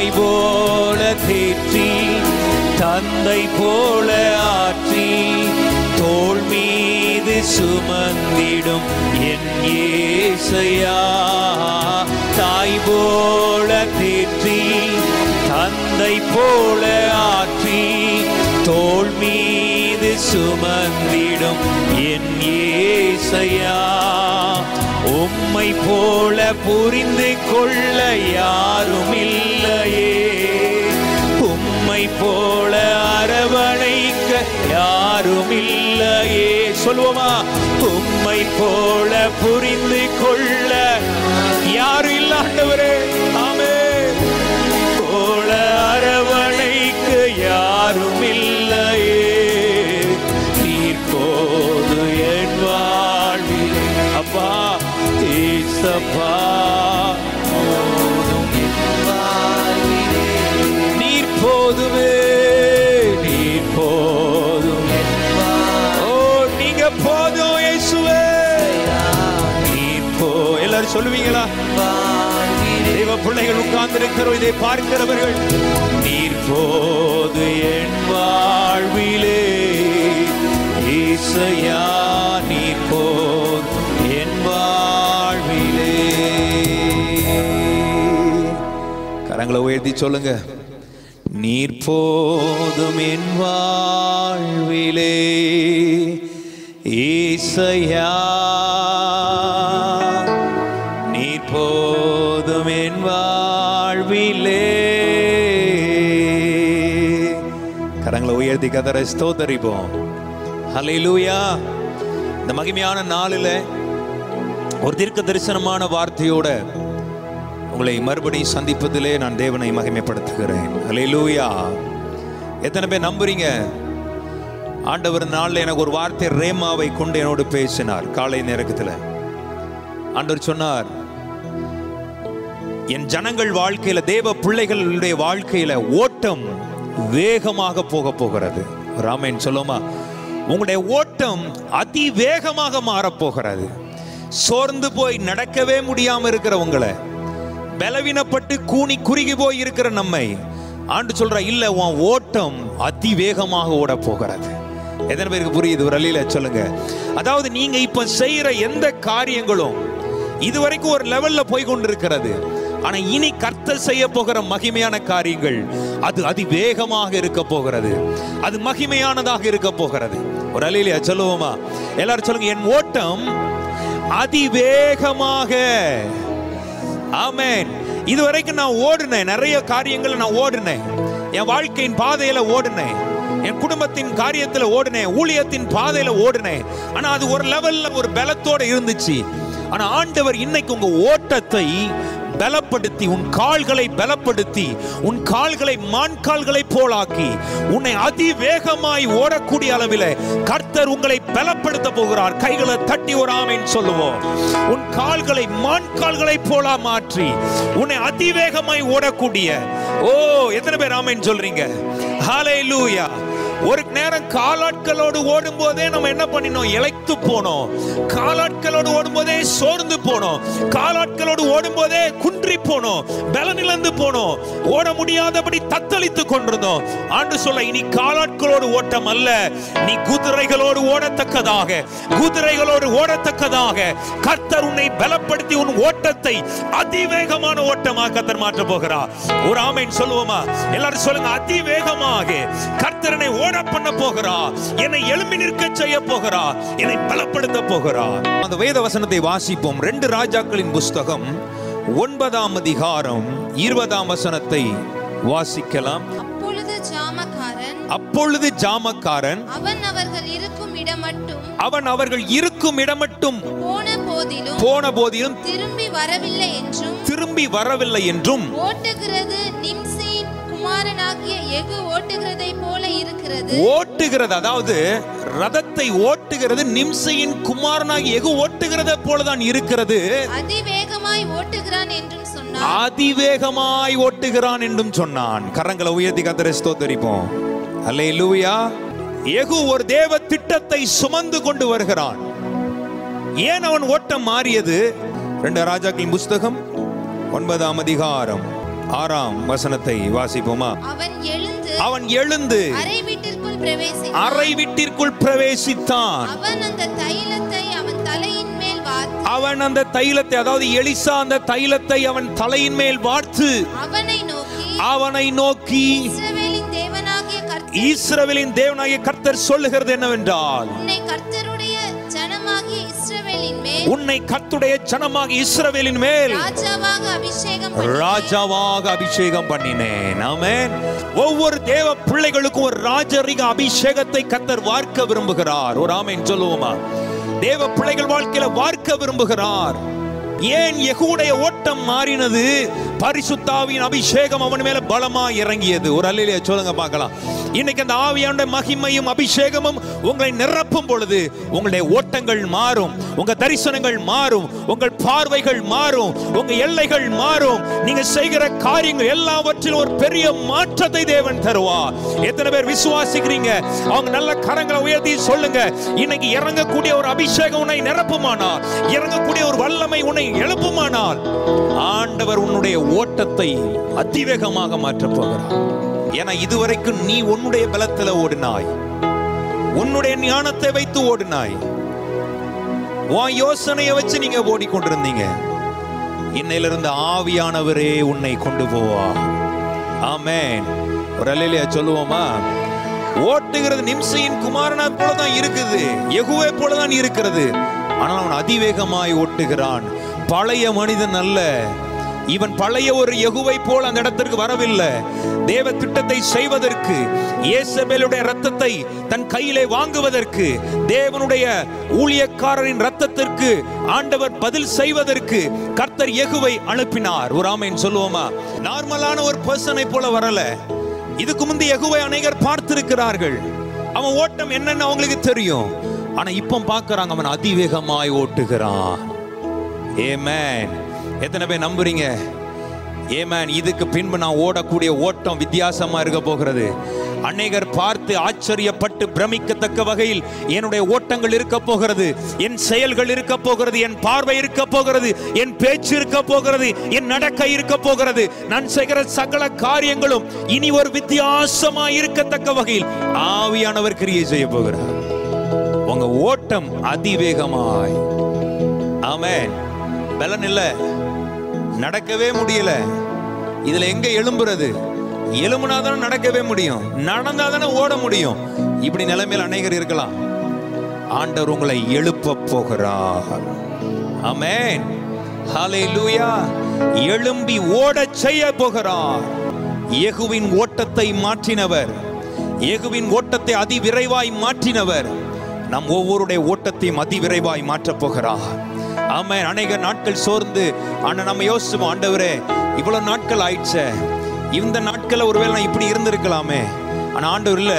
தாய் போல தேற்றி தந்தை போல ஆற்றி தோள் மீது சுமந்திடும் என் ஏசையா தாய் போல தேற்றி தந்தை போல ஆற்றி தோள் மீது சுமந்திடும் என் ஏசையா உம்மை போல புரிந்து கொள்ள யாரும் இல்லையே உம்மை போல அரவணைக்க யாரும் இல்லையே சொல்லுவோமா உம்மை போல புரிந்து கொள்ள யாரும் இல்ல ஆண்டவரே ஆமே போல அரவணைக்க யாரும் இல்லையே நீர் போது என் வாழ்வில் அப்பா ஏசப்பா போதும் என் வாழ்விலே. நீர் போதுமே நீர் போதும் ஓ நீங்க போதும் இயேசுவே நீர் போ எல்லாரும் சொல்லுவீங்களா தெய்வ பிள்ளைகள் உட்கார்ந்து இருக்கிறோம் இதை பார்க்கிறவர்கள் நீர் போது என் வாழ்விலே ஈசையா நீர் போது என் வாழ்விலே கரங்களை உயர்த்தி சொல்லுங்க நீர் போதும் என் வாழ்விலே ஈசையா நீர் போதும் என் வாழ்விலே கரங்களை உயர்த்தி கதரை ஸ்தோத்தரிப்போம் ஹalleluya இந்த மகிமையான நாளில் ஒரு தீர்க்க தரிசனமான வார்த்தையோட உங்களை மறுபடியும் சந்திப்பதிலே நான் தேவனை மகிமைப்படுத்துகிறேன் ஹalleluya எத்தனை பேர் நம்புறீங்க ஆண்டவர் நாளில் எனக்கு ஒரு வார்த்தை ரேமாவை கொண்டு என்னோடு பேசினார் காலை நேரத்தில் ஆண்டவர் சொன்னார் என் ஜனங்கள் வாழ்க்கையில தேவ பிள்ளைகளுடைய வாழ்க்கையில ஓட்டம் வேகமாக போக போகிறது ராமேன் சொல்லுமா உங்களுடைய ஓட்டம் அதிவேகமாக மாறப்போகிறது சோர்ந்து போய் நடக்கவே முடியாம இருக்கிற உங்களை பலவீனப்பட்டு கூனி குறுகி போய் இருக்கிற நம்மை ஆண்டு சொல்ற இல்ல உன் ஓட்டம் அதிவேகமாக ஓட போகிறது எத்தனை பேருக்கு புரியுது ஒரு அழியில சொல்லுங்க அதாவது நீங்க இப்ப செய்யற எந்த காரியங்களும் இதுவரைக்கும் ஒரு லெவல்ல போய் கொண்டிருக்கிறது ஆனா இனி கர்த்தர் செய்ய போகிற மகிமையான காரியங்கள் அது அதிவேகமாக இருக்க போகிறது அது மகிமையானதாக இருக்க போகிறது ஒரு அலையில சொல்லுவோமா எல்லாரும் சொல்லுங்க என் ஓட்டம் அதிவேகமாக ஆமென் இதுவரைக்கும் நான் ஓடினேன் நிறைய காரியங்களை நான் ஓடினேன் என் வாழ்க்கையின் பாதையில ஓடினேன் என் குடும்பத்தின் காரியத்துல ஓடினேன் ஊழியத்தின் பாதையில ஓடினேன் ஆனா அது ஒரு லெவல்ல ஒரு பலத்தோட இருந்துச்சு ஆனா ஆண்டவர் இன்னைக்கு உங்க ஓட்டத்தை பலப்படுத்தி உன் கால்களை பலப்படுத்தி உன் கால்களை மான் கால்களை போலாக்கி உன்னை அதிவேகமாய் ஓடக்கூடிய அளவில் கர்த்தர் உங்களை பலப்படுத்த போகிறார் கைகளை தட்டி ஒரு ஆமைன்னு சொல்லுவோம் உன் கால்களை மான் கால்களை போலா மாற்றி உன்னை அதிவேகமாய் ஓடக்கூடிய ஓ எத்தனை பேர் ஆமைன்னு சொல்றீங்க ஹalleluya ஒரு நேரம் காலாட்களோடு ஓடும் போதே நம்ம என்ன பண்ணினோம் இழைத்து போனோம் காலாட்களோடு ஓடும் போதே சோர்ந்து போனோம் காலாட்களோடு ஓடும் போதே குன்றி போனோம் பலனிழந்து போனோம் ஓட முடியாதபடி தத்தளித்து கொண்டிருந்தோம் ஆண்டு சொல்ல இனி காலாட்களோடு ஓட்டம் அல்ல நீ குதிரைகளோடு ஓடத்தக்கதாக குதிரைகளோடு ஓடத்தக்கதாக கர்த்தர் உன்னை பலப்படுத்தி உன் ஓட்டத்தை அதிவேகமான ஓட்டமாக கர்த்தர் மாற்ற போகிறார் ஒரு ஆமைன் சொல்லுவோமா எல்லாரும் சொல்லுங்க அதிவேகமாக கர்த்தரனை ஓட பண்ண போகிறார் என்னை எழும்பி நிற்க செய்ய போகிறார் என்னை பலப்படுத்த போகிறார் அந்த வேத வசனத்தை வாசிப்போம் ரெண்டு ராஜாக்களின் புஸ்தகம் ஒன்பதாம் அதிகாரம் இருபதாம் வசனத்தை வாசிக்கலாம் அப்பொழுது ஜாமக்காரன் அப்பொழுது ஜாமக்காரன் அவன் அவர்கள் இருக்கும் இடமட்டும் அவன் அவர்கள் இருக்கும் இடமட்டும் போன போதிலும் போன போதிலும் திரும்பி வரவில்லை என்றும் திரும்பி வரவில்லை என்றும் ஓட்டுகிறது நிம்சியின் குமாரனாகிய எகு ஓட்டுகிறதை போல இருக்கிறது ஓட்டுகிறது அதாவது ரதத்தை ஓட்டுகிறது நிம்சையின் குமாரனாகி எகு ஓட்டுகிறத போலதான் இருக்கிறது அதிவேகமாய் ஓட்டுகிறான் என்றும் சொன்னார் அதிவேகமாய் ஓட்டுகிறான் என்றும் சொன்னான் கரங்களை உயர்த்தி கத்தரை ஸ்தோத்தரிப்போம் அல்லே லூயா எகு ஒரு தேவ திட்டத்தை சுமந்து கொண்டு வருகிறான் ஏன் அவன் ஓட்டம் மாறியது ரெண்டு ராஜாக்களின் புஸ்தகம் ஒன்பதாம் அதிகாரம் ஆறாம் வசனத்தை வாசிப்போமா அவன் எழுந்து அவன் எழுந்து அறை வீட்டிற்குள் பிரவேசி அறை வீட்டிற்குள் பிரவேசித்தான் அவன் அந்த தைலத்தை அவன் தலையின் மேல் வார்த்து அவன் அந்த தைலத்தை அதாவது எலிசா அந்த தைலத்தை அவன் தலையின் மேல் வார்த்து அவனை நோக்கி அவனை நோக்கி இஸ்ரவேலின் தேவனாகிய கர்த்தர் ஈஸ்ரவேலின் தேவனாகிய கர்த்தர் சொல்லுகிறது என்னவென்றால் உன்னை கர்த்தருடைய ஜனமாகிய இஸ்ரவேலின் மேல் உன்னை கர்த்துடைய ஜனமாக இஸ்ரவேலின் மேல் ராஜாவாக அபிஷேகம் பண்ணி ராஜாவாக அபிஷேகம் பண்ணினேன் ஆமென் ஒவ்வொரு தேவ பிள்ளைகளுக்கும் ஒரு ராஜரிக அபிஷேகத்தை கத்தர் வார்க்க விரும்புகிறார் ஒரு ஆமென் சொல்லுவோமா தேவ பிள்ளைகள் வாழ்க்கையில வார்க்க விரும்புகிறார் ஏன் யெகூடைய ஓட்டம் மாறினது பரிசுத்தாவின் அபிஷேகம் அவன் மேல பலமா இறங்கியது ஒரு அல்லையிலே சொல்லுங்க பார்க்கலாம் இன்னைக்கு அந்த ஆவியாண்ட மகிமையும் அபிஷேகமும் உங்களை நிரப்பும் பொழுது உங்களுடைய ஓட்டங்கள் மாறும் உங்க தரிசனங்கள் மாறும் உங்கள் பார்வைகள் மாறும் உங்க எல்லைகள் மாறும் நீங்க செய்கிற காரியங்கள் எல்லாவற்றிலும் ஒரு பெரிய மாற்றத்தை தேவன் தருவார் எத்தனை பேர் விசுவாசிக்கிறீங்க அவங்க நல்ல கரங்களை உயர்த்தி சொல்லுங்க இன்னைக்கு இறங்கக்கூடிய ஒரு அபிஷேகம் உன்னை நிரப்புமானால் இறங்கக்கூடிய ஒரு வல்லமை உன்னை எழுப்புமானால் ஆண்டவர் உன்னுடைய ஓட்டத்தை அதிவேகமாக மாற்றப் போகிறார் ஏன்னா இதுவரைக்கும் நீ உன்னுடைய பலத்துல ஓடினாய் உன்னுடைய ஞானத்தை வைத்து ஓடினாய் உன் யோசனையை வச்சு நீங்க ஓடிக்கொண்டிருந்தீங்க இன்னையிலிருந்து ஆவியானவரே உன்னை கொண்டு போவார் ஆமென் ஒரு அல்லையா சொல்லுவோமா ஓட்டுகிறது நிம்சையின் குமாரனா போல தான் இருக்குது எகுவை போல தான் இருக்கிறது ஆனால் அவன் அதிவேகமாய் ஓட்டுகிறான் பழைய மனிதன் அல்ல இவன் பழைய ஒரு யெகூவை போல் அந்த இடத்திற்கு வரவில்லை தேவ திட்டத்தை செய்வதற்கு இயேசபேலுடைய ரத்தத்தை தன் கையிலே வாங்குவதற்கு தேவனுடைய ஊழியக்காரரின் ரத்தத்திற்கு ஆண்டவர் பதில் செய்வதற்கு கர்த்தர் யெகூவை அனுப்பினார் ஒரு ஆமைன்னு சொல்லுவோமா நார்மலான ஒரு பர்சனை போல வரல இதுக்கு முந்தைய யெகூவை அநேகர் பார்த்திருக்கிறார்கள் அவன் ஓட்டம் என்னன்னு அவங்களுக்கு தெரியும் ஆனா இப்போ பார்க்கறாங்க அவன் அதிவேகமாய் ஓட்டுகிறான் ஏமேன் எத்தனை பேர் நம்புறீங்க ஏமேன் இதுக்கு பின்பு நான் ஓடக்கூடிய ஓட்டம் வித்தியாசமா இருக்க போகிறது அநேகர் பார்த்து ஆச்சரியப்பட்டு பிரமிக்கத்தக்க வகையில் என்னுடைய ஓட்டங்கள் இருக்க போகிறது என் செயல்கள் இருக்க போகிறது என் பார்வை இருக்க போகிறது என் பேச்சு இருக்க போகிறது என் நடக்கை இருக்க போகிறது நான் செய்கிற சகல காரியங்களும் இனி ஒரு வித்தியாசமா இருக்கத்தக்க வகையில் ஆவியானவர் கிரியை செய்ய போகிறார் உங்க ஓட்டம் அதிவேகமாய் ஆமென் பலன் இல்ல நடக்கவே முடியல இதுல எங்க எழும்புறது எழும்புனா தானே நடக்கவே முடியும் நடந்தா தானே ஓட முடியும் இப்படி நிலைமையில் அநேகர் இருக்கலாம் ஆண்டவர் உங்களை எழுப்ப போகிறார் ஆமென் ஹalleluya எழும்பி ஓடச் செய்ய போகிறார் யெகூவின் ஓட்டத்தை மாற்றினவர் யெகூவின் ஓட்டத்தை அதிவிரைவாய் மாற்றினவர் நம் ஒவ்வொருடைய ஓட்டத்தையும் அதிவிரைவாய் மாற்றப் போகிறார் ஆமென் அநேக நாட்கள் சோர்ந்து ஆனா நம்ம யோசிச்சோம் ஆண்டவரே இவ்வளவு நாட்கள் ஆயிடுச்சே இந்த நாட்கள்ல ஒருவேளை நான் இப்படி இருந்திருக்கலாமே ஆனா ஆண்டவர் இல்ல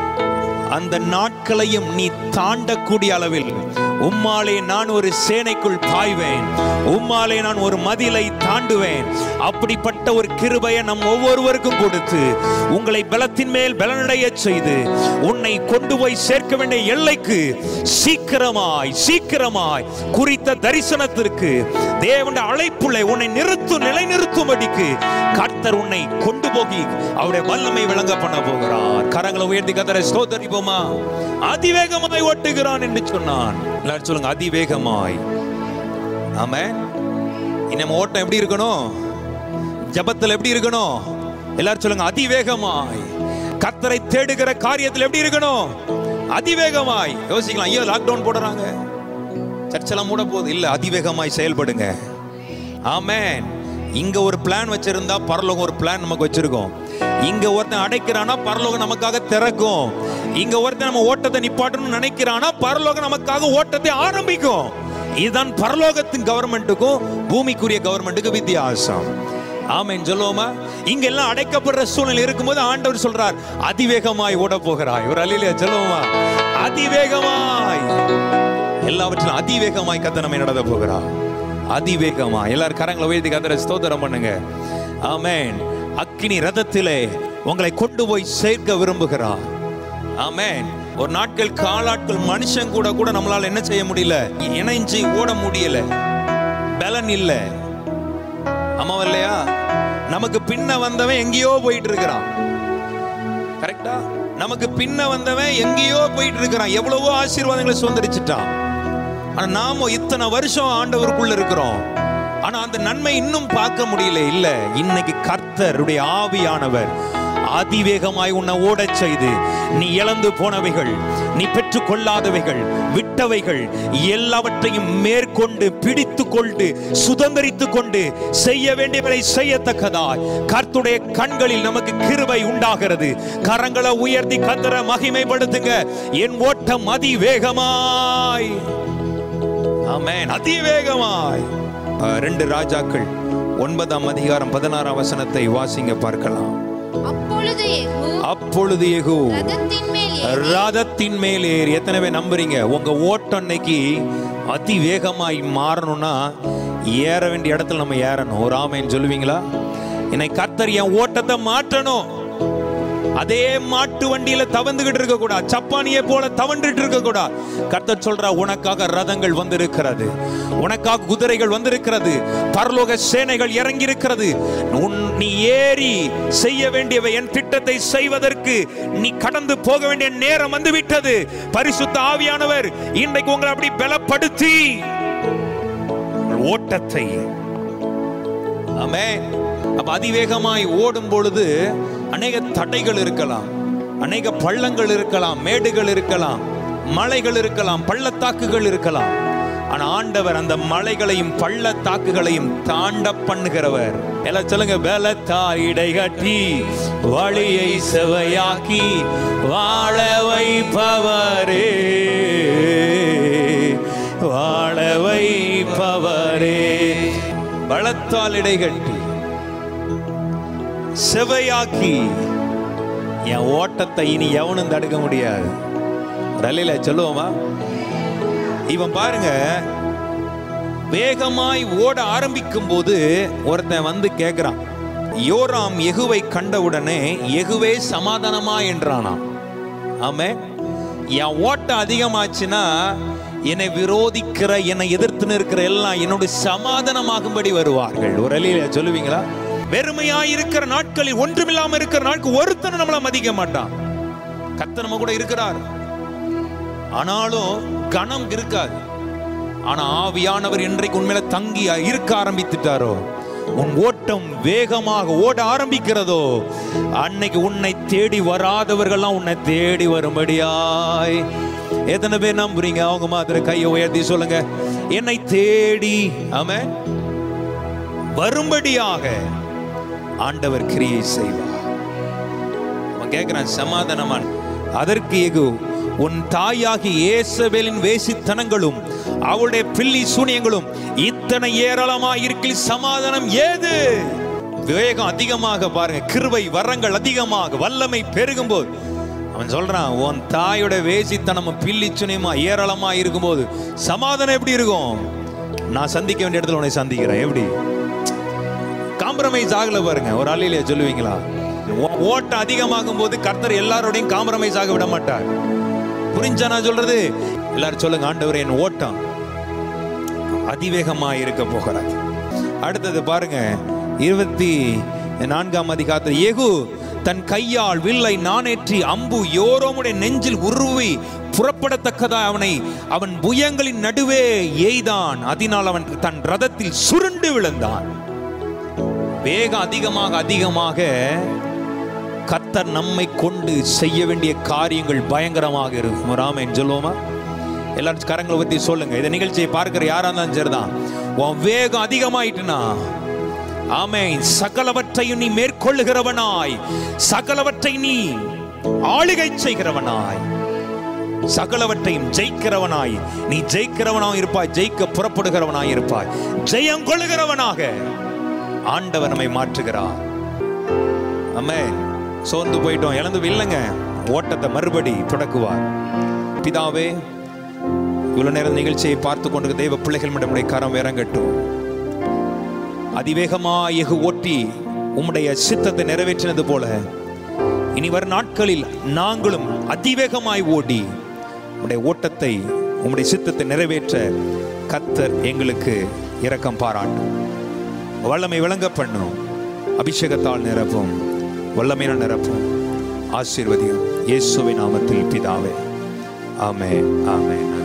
அந்த நாட்களையும் நீ தாண்டக்கூடிய அளவில் உம்மாலே நான் ஒரு சேனைக்குள் பாய்வேன் உம்மாலே நான் ஒரு மதிலை தாண்டுவேன் அப்படிப்பட்ட ஒரு கிருபையை நம் ஒவ்வொருவருக்கும் கொடுத்து உங்களை பலத்தின் மேல் பலனடைய செய்து உன்னை கொண்டு போய் சேர்க்க வேண்டிய எல்லைக்கு சீக்கிரமாய் சீக்கிரமாய் குறித்த தரிசனத்திற்கு தேவனுடைய அழைப்புள்ளே உன்னை நிறுத்தும் நிலைநிறுத்தும்படிக்கு கர்த்தர் உன்னை கொண்டு போகி அவருடைய வல்லமை விளங்க பண்ண போகிறார் கரங்களை உயர்த்தி கத்தரை ஸ்தோத்தரிப்போமா அதிவேகமாய் ஓட்டுகிறான் என்று சொன்னான் எல்லாரும் சொல்லுங்க அதிவேகமாய் ஆமே இனி நம்ம ஓட்டம் எப்படி இருக்கணும் ஜபத்தில் எப்படி இருக்கணும் எல்லாரும் சொல்லுங்க அதிவேகமாய் கர்த்தரை தேடுகிற காரியத்தில் எப்படி இருக்கணும் அதிவேகமாய் யோசிக்கலாம் ஐயோ லாக்டவுன் போடுறாங்க சர்ச்செல்லாம் மூட போகுது இல்ல அதிவேகமாய் செயல்படுங்க ஆமென் இங்க ஒரு பிளான் வச்சிருந்தா பரலோகம் ஒரு பிளான் நமக்கு வச்சிருக்கோம் இங்க ஒருத்தன் அடைக்கிறானா பரலோகம் நமக்காக திறக்கும் இங்க ஒருத்தன் நம்ம ஓட்டத்தை நிப்பாட்டணும்னு நினைக்கிறானா பரலோகம் நமக்காக ஓட்டத்தை ஆரம்பிக்கும் இதுதான் பரலோகத்தின் கவர்மெண்ட்டுக்கும் பூமிக்குரிய கவர்மெண்ட்டுக்கு வித்தியாசம் ஆமென் சொல்லுவோமா இங்க எல்லாம் அடைக்கப்படுற சூழ்நிலை இருக்கும்போது ஆண்டவர் சொல்றார் அதிவேகமாய் ஓட போகிறாய் ஒரு அலையில சொல்லுவோமா அதிவேகமாய் எல்லாவற்றிலும் அதிவேகமாய் கத்த நம்மை நடத்த போகிறார் அதிவேகமா எல்லாரும் கரங்களை உயர்த்தி கத்தரை ஸ்தோத்திரம் பண்ணுங்க ஆமென் அக்கினி ரதத்திலே உங்களை கொண்டு போய் சேர்க்க விரும்புகிறார் ஆமென் ஒரு நாட்கள் காலாட்கள் மனுஷன் கூட கூட நம்மளால என்ன செய்ய முடியல இணைஞ்சு ஓட முடியல பலன் இல்லை ஆமாவா இல்லையா நமக்கு பின்ன வந்தவன் எங்கேயோ போயிட்டு இருக்கிறான் கரெக்டா நமக்கு பின்ன வந்தவன் எங்கேயோ போயிட்டு இருக்கிறான் எவ்வளவோ ஆசீர்வாதங்களை சுதந்திரிச்சிட்டான் ஆனா நாம இத்தனை வருஷம் ஆண்டவருக்குள்ள இருக்கிறோம் ஆனா அந்த நன்மை இன்னும் பார்க்க முடியல இல்ல இன்னைக்கு கர்த்தருடைய ஆவியானவர் அதிவேகமாய் உன்னை ஓடச் செய்து நீ இழந்து போனவைகள் நீ பெற்றுக்கொள்ளாதவைகள் விட்டவைகள் எல்லாவற்றையும் மேற்கொண்டு பிடித்து கொண்டு சுதந்திரித்து கொண்டு செய்ய வேண்டியவரை செய்யத்தக்கதாய் கர்த்துடைய கண்களில் நமக்கு கிருபை உண்டாகிறது கரங்களை உயர்த்தி கத்தர மகிமைப்படுத்துங்க என் ஓட்டம் அதிவேகமாய் ஆமென் அதிவேகமாய் அஹ், ரெண்டு ராஜாக்கள் ஒன்பதாம் அதிகாரம் பதினாறாம் வசனத்தை வாசிங்க பார்க்கலாம் அப்பொழுது யெகூ அப்பொழுது யெகூ ரதத்தின் மேல் ஏறி ரதத்தின் மேல் ஏறி எத்தனை பேர் நம்புறீங்க உங்க ஓட்டம் இன்னைக்கு அதி வேகமாய் மாறணும்னா ஏற வேண்டிய இடத்துல நம்ம ஏறணும் ஒரு ஆமைன்னு சொல்லுவீங்களா இன்னைக்கு கர்த்தர் என் ஓட்டத்தை மாற்றணும் அதே மாட்டு வண்டியில தவந்துகிட்டு இருக்க கூடாது சப்பானியை போல தவண்டுட்டு இருக்க கூடாது கர்த்தர் சொல்றா உனக்காக ரதங்கள் வந்திருக்கிறது உனக்காக குதிரைகள் வந்திருக்கிறது பரலோக சேனைகள் இறங்கி இருக்கிறது உன் நீ ஏறி செய்ய வேண்டியவை என் திட்டத்தை செய்வதற்கு நீ கடந்து போக வேண்டிய நேரம் வந்து விட்டது பரிசுத்த ஆவியானவர் இன்றைக்கு உங்களை அப்படி பலப்படுத்தி உங்கள் ஓட்டத்தை ஆமென் அப்ப அதிவேகமாய் ஓடும் பொழுது அநேக தடைகள் இருக்கலாம் அநேக பள்ளங்கள் இருக்கலாம் மேடுகள் இருக்கலாம் மலைகள் இருக்கலாம் பள்ளத்தாக்குகள் இருக்கலாம் ஆனா ஆண்டவர் அந்த மலைகளையும் பள்ளத்தாக்குகளையும் தாண்ட பண்ணுகிறவர் எல்லாம் சொல்லுங்க பலத்தார் இடைகட்டி வழியை செவையாக்கி வாழ வைப்பவரே வாழ வைப்பவரே பலத்தால் இடைகட்டி செவையாக்கி என் ஓட்டத்தை இனி எவனும் தடுக்க முடியாது ரலில சொல்லுவோமா இவன் பாருங்க வேகமாய் ஓட ஆரம்பிக்கும் போது ஒருத்தன் வந்து கேட்கிறான் யோராம் எகுவை கண்டவுடனே எகுவே சமாதானமா என்றானாம் ஆமே என் ஓட்டம் அதிகமாச்சுன்னா என்னை விரோதிக்கிற என்னை எதிர்த்து நிற்கிற எல்லாம் என்னோட சமாதானமாகும்படி வருவார்கள் ஒரு அலியில சொல்லுவீங்களா வெறுமையா இருக்கிற நாட்களில் ஒன்றுமில்லாம இருக்கிற நாட்கள் ஒருத்தனை நம்மள மதிக்க மாட்டான் கத்த நம்ம கூட இருக்கிறார் ஆனாலும் கணம் இருக்காது ஆனா ஆவியானவர் இன்றைக்கு உண்மையில தங்கி இருக்க ஆரம்பித்துட்டாரோ உன் ஓட்டம் வேகமாக ஓட ஆரம்பிக்கிறதோ அன்னைக்கு உன்னை தேடி வராதவர்கள்லாம் உன்னை தேடி வரும்படியாய் எத்தனை பேர் நம்புறீங்க அவங்க மாதிரி கையை உயர்த்தி சொல்லுங்க என்னை தேடி ஆமென் வரும்படியாக ஆண்டவர் கிரியை செய்வார் அவன் கேட்கிறான் சமாதானமான் அதற்கு எகு உன் தாயாகி ஏசபேலின் வேசித்தனங்களும் அவளுடைய பில்லி சூனியங்களும் இத்தனை ஏராளமாக இருக்கில் சமாதானம் ஏது வேகம் அதிகமாக பாருங்க கிருபை வரங்கள் அதிகமாக வல்லமை பெருகும்போது அவன் சொல்றான் உன் தாயோட வேசித்தனமும் பில்லி சுனியமா ஏராளமா இருக்கும்போது சமாதானம் எப்படி இருக்கும் நான் சந்திக்க வேண்டிய இடத்துல உன்னை சந்திக்கிறேன் எப்படி காம்ப்ரமைஸ் ஆகல பாருங்க ஒரு ஆளிலே சொல்லுவீங்களா ஓ- ஓட்டம் அதிகமாகும் போது கர்த்தர் எல்லாரோடையும் காம்ப்ரமைஸ் ஆக விட மாட்டார் புரிஞ்சா நான் சொல்றது எல்லாரும் சொல்லுங்க ஆண்டவர் என் ஓட்டம் அதிவேகமா இருக்க போகிறது அடுத்தது பாருங்க இருபத்தி நான்காம் அதிகாரத்தில் ஏகு தன் கையால் வில்லை நானேற்றி அம்பு யோரோமுடைய நெஞ்சில் உருவி புறப்படத்தக்கதா அவனை அவன் புயங்களின் நடுவே எய்தான் அதனால் அவன் தன் ரதத்தில் சுருண்டு விழுந்தான் வேகம் அதிகமாக அதிகமாக கர்த்தர் நம்மை கொண்டு செய்ய வேண்டிய காரியங்கள் பயங்கரமாக இருக்கும் ராமன் சொல்லுவோமா எல்லாரும் கரங்களை பத்தி சொல்லுங்க இந்த நிகழ்ச்சியை பார்க்கிற யாரா இருந்தாலும் சரிதான் உன் வேகம் அதிகமாயிட்டுனா ஆமென் சகலவற்றையும் நீ மேற்கொள்ளுகிறவனாய் சகலவற்றை நீ ஆளுகை செய்கிறவனாய் சகலவற்றையும் ஜெயிக்கிறவனாய் நீ ஜெயிக்கிறவனாய் இருப்பாய் ஜெயிக்க புறப்படுகிறவனாய் இருப்பாய் ஜெயம் கொள்ளுகிறவனாக ஆண்டவர் நம்மை மாற்றுகிறார் அம்மே சோர்ந்து போயிட்டோம் இழந்து இல்லைங்க ஓட்டத்தை மறுபடி தொடக்குவார் பிதாவே இவ்வளவு நேரம் நிகழ்ச்சியை பார்த்து கொண்டு தெய்வ பிள்ளைகள் நம்முடைய கரம் இறங்கட்டும் அதிவேகமாய் எகு ஓட்டி உம்முடைய சித்தத்தை நிறைவேற்றினது போல இனி வரும் நாட்களில் நாங்களும் அதிவேகமாய் ஓடி உம்முடைய ஓட்டத்தை உம்முடைய சித்தத்தை நிறைவேற்ற கத்தர் எங்களுக்கு இரக்கம் பாராட்டும் வல்லமை விளங்க பண்ணும் அபிஷேகத்தால் நிரப்பும் வல்லமையான நிரப்பும் ஆசீர்வதியும் இயேசுவின் நாமத்தில் பிதாவே ஆமே ஆமே